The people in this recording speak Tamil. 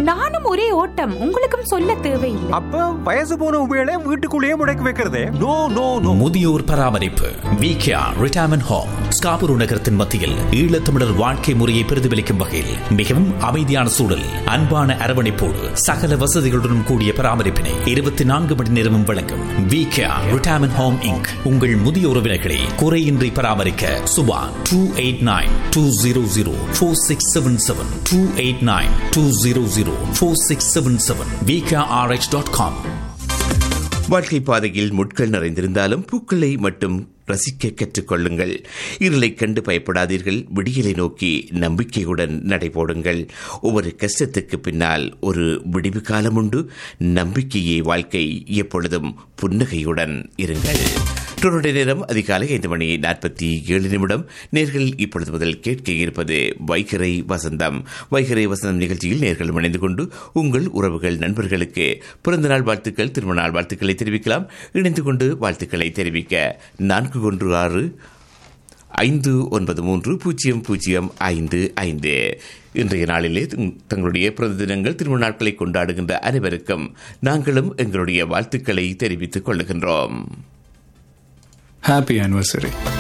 நானும் ஒரே ஓட்டம் உங்களுக்கும் சொல்ல தேவையில்லை அப்ப வயசு போன உபயோக வீட்டுக்குள்ளேயே முடக்கி வைக்கிறதே நோ நோ நோ முதியோர் பராமரிப்பு விகேஆர் ரிட்டையர்மெண்ட் ஹோம் ஸ்காபுரு நகரத்தின் மத்தியில் ஈழத்தமிழர் வாழ்க்கை முறையை பிரதிபலிக்கும் வகையில் மிகவும் அமைதியான சூழல் அன்பான அரவணைப்போடு சகல வசதிகளுடன் கூடிய பராமரிப்பினை இருபத்தி நான்கு மணி நேரமும் வழங்கும் விகேஆர் ரிட்டையர்மெண்ட் ஹோம் இங்க் உங்கள் முதிய உறவினர்களை குறையின்றி பராமரிக்க Subha two eight nine two zero zero four six seven seven two eight nine two zero zero four six seven seven VKRH dot com வாழ்க்கை பாதையில் முட்கள் நிறைந்திருந்தாலும் பூக்களை மட்டும் ரசிக்க கற்றுக்கொள்ளுங்கள் இருளை கண்டு பயப்படாதீர்கள் விடியலை நோக்கி நம்பிக்கையுடன் நடைபோடுங்கள் ஒவ்வொரு கஷ்டத்துக்கு பின்னால் ஒரு விடிவு காலம் உண்டு நம்பிக்கையே வாழ்க்கை எப்பொழுதும் புன்னகையுடன் இருங்கள் தொடருடைய நேரம் அதிகாலை ஐந்து மணி நாற்பத்தி ஏழு நிமிடம் நேர்கள் இப்பொழுது முதல் கேட்க இருப்பது வைகரை வசந்தம் வைகரை வசந்தம் நிகழ்ச்சியில் நேர்கள் இணைந்து கொண்டு உங்கள் உறவுகள் நண்பர்களுக்கு பிறந்தநாள் வாழ்த்துக்கள் திருமண வாழ்த்துக்களை தெரிவிக்கலாம் இணைந்து கொண்டு வாழ்த்துக்களை தெரிவிக்க நான்கு ஒன்று ஆறு ஐந்து ஒன்பது மூன்று பூஜ்ஜியம் பூஜ்ஜியம் ஐந்து ஐந்து இன்றைய நாளிலே தங்களுடைய பிறந்த தினங்கள் திருமண நாட்களை கொண்டாடுகின்ற அனைவருக்கும் நாங்களும் எங்களுடைய வாழ்த்துக்களை தெரிவித்துக் கொள்ளுகின்றோம் ஹாப்பி ஆனிவர்சரி